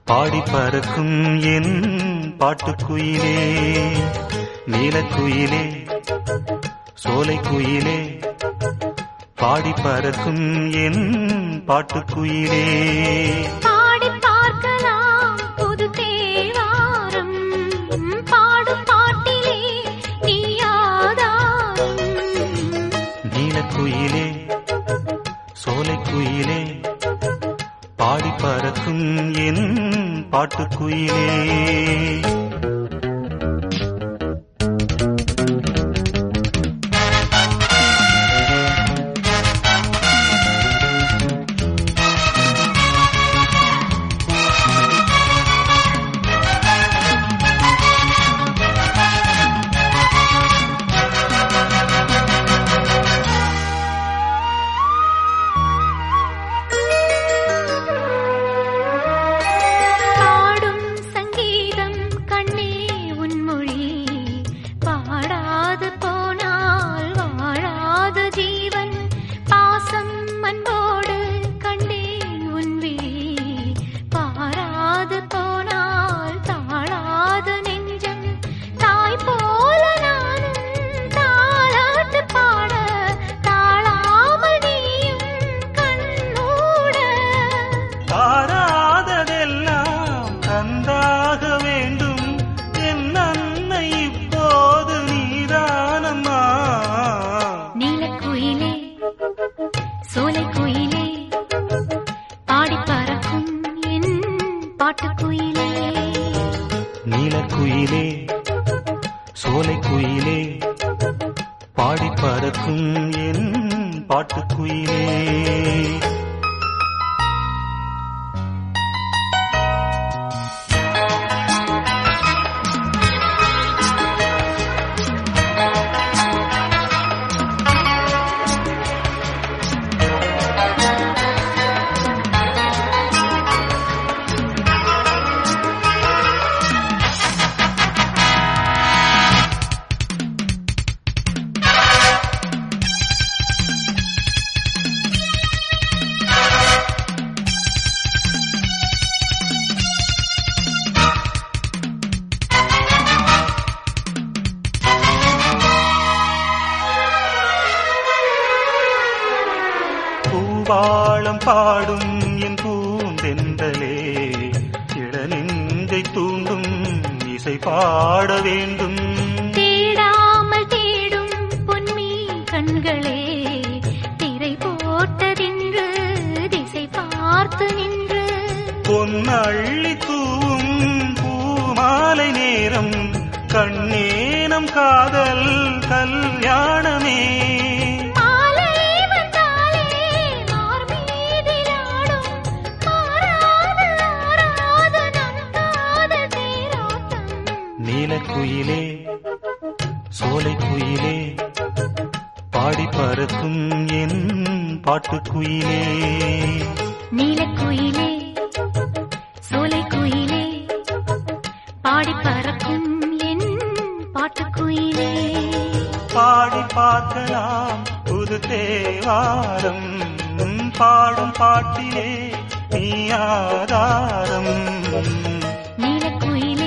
பாடி பறக்கும் என் பாட்டுக்குயிலே நீலக்குயிலே சோலைக்குயிலே பாடி பறக்கும் என் பாட்டுக்குயிலே பாடி பார்க்கலாம் புது தேவாரம் பாடும் பாட்டிலே நீ ஆதாரம் நீலக்குயிலே சோலைக்குயிலே பாடி பறக்கும் என் பாட்டுக்குயிலே பாடும் சங்கீதம் கண்ணே உன் மொழி பாடாது போனால் வாழாத ஜீவன் பாசம் அன்போடு கண்டேன் உன் விழி பாராது போனால் தாழாத நெஞ்சம் தாய் போல நானும் தாளாட்டு பாட தாழாமல் நீயும் கண்ணூட தாராததெல்லாம் தந்தாக வேண்டும் என் அன்னை இப்போது நீதானம்மா நீலக்குயிலே சோலைக்குயிலே பாடி பறக்கும் என் பாட்டுக்குயிலே நீலக்குயிலே சோலைக்குயிலே பாடி பறக்கும் என் பாட்டுக்குயிலே பூவாளம் பாடும் என் பூந்தெந்தலே இளநெஞ்சை தூண்டும் இசை பாட வேண்டும் தேடாமல் தேடும் பொன்மீ கண்களே திரை போட்டதென்று திசை பார்த்து நின்று பொன்னள்ளி தூவும் பூமாலை நேரம் கண்ணேனம் காதல் கல்யாணமே மாலை வந்தாலே மார்மீதிலாடும் மாறாத ஆராத நம் காதல் தேரோட்டம் நீலக்குயிலே சோலைக்குயிலே பாடி பறக்கும் என் பாட்டுக்குயிலே நீலக்குயிலே சோலைக்குயிலே பாடி பறக்கும் என் பாட்டுக்குயிலே பாடி பார்க்கலாம் புது தேவாரம் பாடும் பாட்டிலே நீ ஆதாரம் நீலக்குயிலே